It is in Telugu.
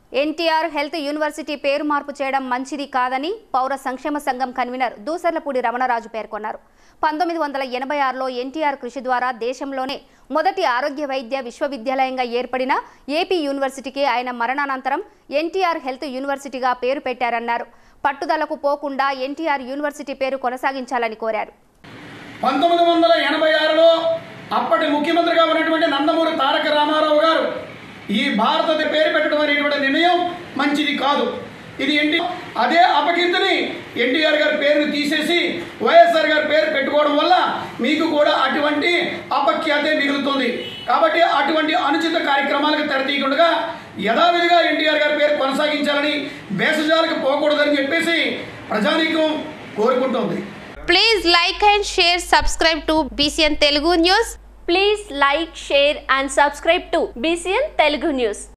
ఎన్టీఆర్ హెల్త్ యూనివర్సిటీ పేరు మార్పు చేయడం మంచిది కాదని పౌర సంక్షేమ సంఘం కన్వీనర్ దూసర్లపూడి రమణరాజు పేర్కొన్నారు పంతొమ్మిది వందల ఎనభై ఆరులో ఎన్టీఆర్ కృషి ద్వారా దేశంలోనే మొదటి ఆరోగ్య వైద్య విశ్వవిద్యాలయంగా ఏర్పడిన ఏపీ యూనివర్సిటీకి ఆయన మరణానంతరం ఎన్టీఆర్ హెల్త్ యూనివర్సిటీగా పేరు పెట్టారన్నారు పట్టుదలకు పోకుండా ఎన్టీఆర్ యూనివర్సిటీ పేరు కొనసాగించాలని కోరారు పంతొమ్మిది వందల ఎనభై ఆరులో అప్పటి ముఖ్యమంత్రిగా ఉన్నటువంటి నందమూరి తారక రామారావు గారు ఈ భారత పేరు పెట్టడం అనేటువంటి నిర్ణయం మంచిది కాదు ఇది ఎన్టీ అదే అపకీర్తిని ఎన్టీఆర్ గారి పేరుని తీసేసి వైఎస్ఆర్ గారి పేరు పెట్టుకోవడం వల్ల మీకు కూడా అటువంటి అపఖ్యాతే మిగులుతుంది కాబట్టి అటువంటి అనుచిత కార్యక్రమాలకు తెరతీయకుండా యథావిధిగా ఎన్టీఆర్ గారి పేరు కొనసాగించాలని భేషజాలకు పోకూడదని చెప్పేసి ప్రజానీకం కోరుకుంటోంది Please like and share, subscribe to BCN Telugu News. Please like, share and subscribe to BCN Telugu News.